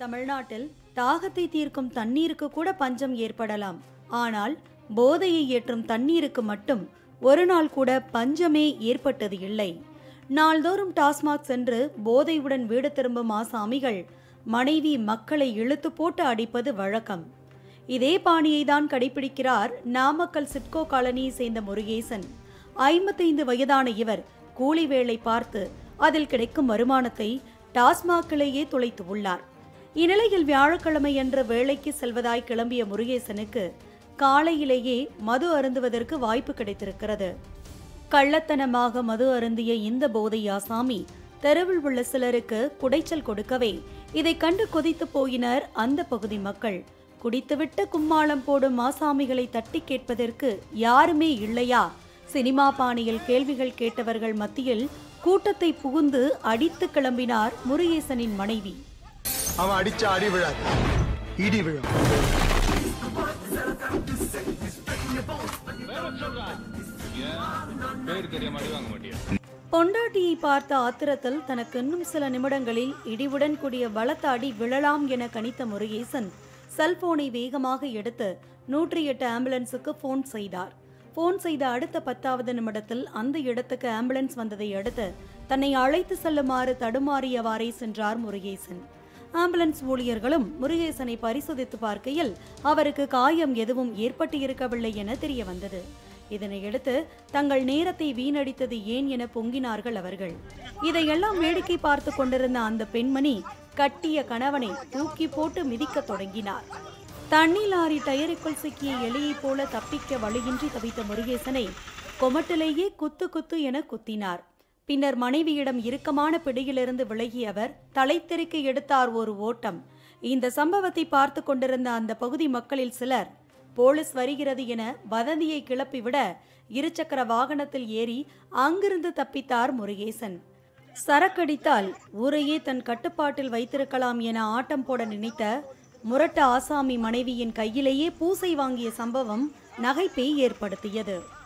தமிழ்நாட்டில் தாகத்தை தீர்க்கும் தண்ணீருக்கு கூட பஞ்சம் ஏற்படலாம் ஆனால் போதையை ஏற்றும் தண்ணீருக்கு மட்டும் ஒரு நாள் கூட பஞ்சமே ஏற்பட்டது இல்லை நாள்தோறும் டாஸ்மாக் சென்று போதையுடன் வீடு திரும்பும் ஆசாமிகள் மனைவி மக்களை இழுத்து போட்டு அடிப்பது வழக்கம் இதே பாணியை தான் கடைபிடிக்கிறார் நாமக்கல் சிட்கோ காலனியை சேர்ந்த முருகேசன் ஐம்பத்தைந்து வயதான இவர் கூலி வேலை பார்த்து அதில் கிடைக்கும் வருமானத்தை டாஸ்மாக்கிலேயே துளைத்து உள்ளார் இந்நிலையில் வியாழக்கிழமை அன்று வேலைக்கு செல்வதாய் கிளம்பிய முருகேசனுக்கு காலையிலேயே மது அருந்துவதற்கு வாய்ப்பு கிடைத்திருக்கிறது கள்ளத்தனமாக மது அருந்திய இந்த போதை ஆசாமி தெருவில் உள்ள சிலருக்கு குடைச்சல் கொடுக்கவே இதை கண்டு கொதித்து போயினர் அந்த பகுதி மக்கள் குடித்துவிட்டு கும்மாளம் போடும் ஆசாமிகளை தட்டி கேட்பதற்கு யாருமே இல்லையா சினிமா பாணியில் கேள்விகள் கேட்டவர்கள் மத்தியில் கூட்டத்தை புகுந்து அடித்து கிளம்பினார் முருகேசனின் மனைவி அவன் அடிச்ச அடி விழாது இடி விழும் பேர் தெரியாம அடி வாங்க மாட்டியா பொண்டாட்டியை பார்த்த ஆத்திரத்தில் தனக்கு இன்னும் சில நிமிடங்களில் இடிவுடன் கூடிய பலத்த அடி விழலாம் என கணித்த முருகேசன் செல்போனை வேகமாக எடுத்து நூற்றி எட்டு ஆம்புலன்ஸுக்கு ஃபோன் செய்தார் ஃபோன் செய்த அடுத்த பத்தாவது நிமிடத்தில் அந்த இடத்துக்கு ஆம்புலன்ஸ் வந்ததை அடுத்து தன்னை அழைத்து செல்லுமாறு தடுமாறியவாறே சென்றார் முருகேசன் ஆம்புலன்ஸ் ஊழியர்களும் முருகேசனை பரிசோதித்து பார்க்கையில் அவருக்கு காயம் எதுவும் ஏற்பட்டு இருக்கவில்லை என தெரிய வந்தது இதனையடுத்து தங்கள் நேரத்தை வீணடித்தது ஏன் என பொங்கினார்கள் அவர்கள் இதையெல்லாம் வேடிக்கை பார்த்து கொண்டிருந்த அந்த பெண்மணி கட்டிய கணவனை தூக்கி போட்டு மிதிக்கத் தொடங்கினார் தண்ணி லாரி டயருக்குள் சிக்கிய எலியைப் போல தப்பிக்க வழியின்றி தவித்த முருகேசனை கொமட்டிலேயே குத்து குத்து என குத்தினார் பின்னர் மனைவியிடம் இறுக்கமான பிடியிலிருந்து விலகிய அவர் தலைத்தெறிக்க எடுத்தார் ஒரு ஓட்டம் இந்த சம்பவத்தை பார்த்து கொண்டிருந்த அந்த பகுதி மக்களில் சிலர் போலீஸ் வருகிறது என வதந்தியை கிளப்பிவிட இருசக்கர வாகனத்தில் ஏறி அங்கிருந்து தப்பித்தார் முருகேசன் சரக்கடித்தால் ஊரையே தன் கட்டுப்பாட்டில் வைத்திருக்கலாம் என ஆட்டம் போட நினைத்த முரட்டு ஆசாமி மனைவியின் கையிலேயே பூசை வாங்கிய சம்பவம் நகைப்பை ஏற்படுத்தியது